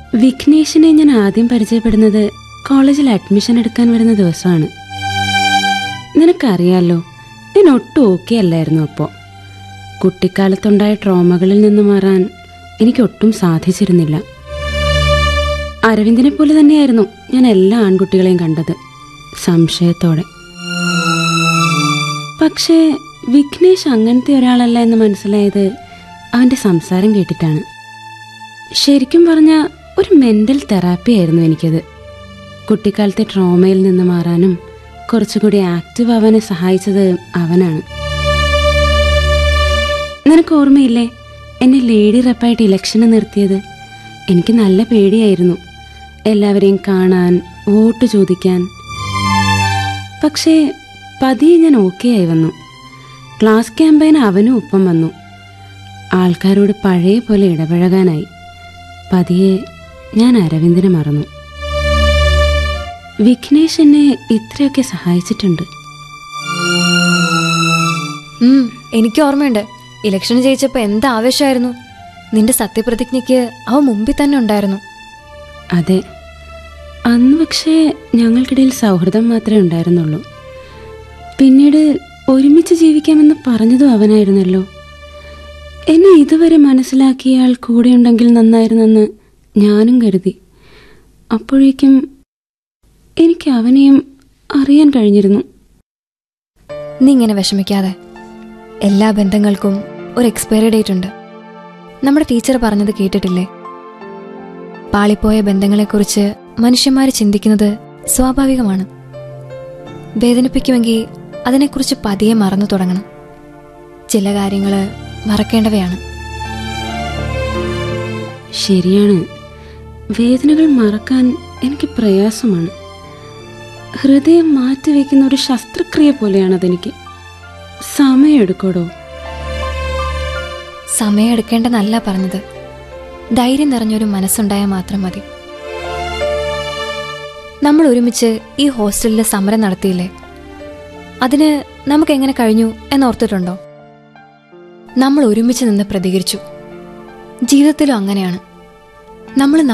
വിഘ്നേഷിനെ ഞാൻ ആദ്യം പരിചയപ്പെടുന്നത് കോളേജിൽ അഡ്മിഷൻ എടുക്കാൻ വരുന്ന ദിവസമാണ് നിനക്കറിയാലോ ഞാൻ ഒട്ടും ഓക്കെ അല്ലായിരുന്നു അപ്പോൾ കുട്ടിക്കാലത്തുണ്ടായ ട്രോമകളിൽ നിന്ന് മാറാൻ എനിക്ക് ഒട്ടും സാധിച്ചിരുന്നില്ല അരവിന്ദിനെ പോലെ തന്നെയായിരുന്നു ഞാൻ എല്ലാ ആൺകുട്ടികളെയും കണ്ടത് സംശയത്തോടെ പക്ഷേ വിഘ്നേഷ് അങ്ങനത്തെ ഒരാളല്ല എന്ന് മനസ്സിലായത് അവന്റെ സംസാരം കേട്ടിട്ടാണ് ശരിക്കും പറഞ്ഞ ഒരു മെന്റൽ തെറാപ്പി ആയിരുന്നു എനിക്കത് കുട്ടിക്കാലത്തെ ട്രോമയിൽ നിന്ന് മാറാനും കുറച്ചുകൂടി ആക്റ്റീവ് ആവാനും സഹായിച്ചത് അവനാണ് നിനക്ക് ഓർമ്മയില്ലേ എന്നെ ലേഡി റെപ്പായിട്ട് ഇലക്ഷന് നിർത്തിയത് എനിക്ക് നല്ല പേടിയായിരുന്നു എല്ലാവരെയും കാണാൻ വോട്ട് ചോദിക്കാൻ പക്ഷേ പതിയെ ഞാൻ ഓക്കെ ആയി വന്നു ക്ലാസ് ക്യാമ്പയിന് അവനും ഒപ്പം വന്നു ആൾക്കാരോട് പഴയ പോലെ ഇടപഴകാനായി പതിയെ ഞാൻ അരവിന്ദനെ മറന്നു വിഘ്നേഷ് എന്നെ ഇത്രയൊക്കെ സഹായിച്ചിട്ടുണ്ട് ഉം, എനിക്ക് ഓർമ്മയുണ്ട് ഇലക്ഷന് ജയിച്ചപ്പോ എന്ത് ആവേശമായിരുന്നു നിന്റെ സത്യപ്രതിജ്ഞയ്ക്ക് അവ മുമ്പിൽ തന്നെ ഉണ്ടായിരുന്നു അതെ അന്ന് പക്ഷേ ഞങ്ങൾക്കിടയിൽ സൗഹൃദം മാത്രമേ ഉണ്ടായിരുന്നുള്ളൂ പിന്നീട് ഒരുമിച്ച് ജീവിക്കാമെന്ന് പറഞ്ഞതും അവനായിരുന്നല്ലോ എന്നെ ഇതുവരെ മനസ്സിലാക്കിയ ആൾ കൂടെയുണ്ടെങ്കിൽ നന്നായിരുന്നെന്ന് ഞാനും കരുതി അപ്പോഴേക്കും എനിക്ക് അവനെയും അറിയാൻ കഴിഞ്ഞിരുന്നു നീ ഇങ്ങനെ വിഷമിക്കാതെ എല്ലാ ബന്ധങ്ങൾക്കും ഒരു എക്സ്പയറി ഡേറ്റ് ഉണ്ട് നമ്മുടെ ടീച്ചർ പറഞ്ഞത് കേട്ടിട്ടില്ലേ പാളിപ്പോയ ബന്ധങ്ങളെക്കുറിച്ച് മനുഷ്യന്മാർ ചിന്തിക്കുന്നത് സ്വാഭാവികമാണ് വേദനിപ്പിക്കുമെങ്കിൽ അതിനെക്കുറിച്ച് പതിയെ മറന്നു തുടങ്ങണം ചില കാര്യങ്ങൾ മറക്കേണ്ടവയാണ് ശരിയാണ് വേദനകൾ മറക്കാൻ എനിക്ക് പ്രയാസമാണ് ഹൃദയം മാറ്റിവെക്കുന്ന ഒരു ശസ്ത്രക്രിയ പോലെയാണ് അതെനിക്ക് സമയമെടുക്കോടോ സമയമെടുക്കേണ്ടെന്നല്ല പറഞ്ഞത് ധൈര്യം നിറഞ്ഞൊരു മനസ്സുണ്ടായാൽ മാത്രം മതി നമ്മൾ ഒരുമിച്ച് ഈ ഹോസ്റ്റലിൽ സമരം നടത്തിയില്ലേ അതിന് നമുക്ക് എങ്ങനെ കഴിഞ്ഞു എന്നോർത്തിട്ടുണ്ടോ നമ്മൾ ഒരുമിച്ച് നിന്ന് പ്രതികരിച്ചു ജീവിതത്തിലും അങ്ങനെയാണ് നമ്മൾ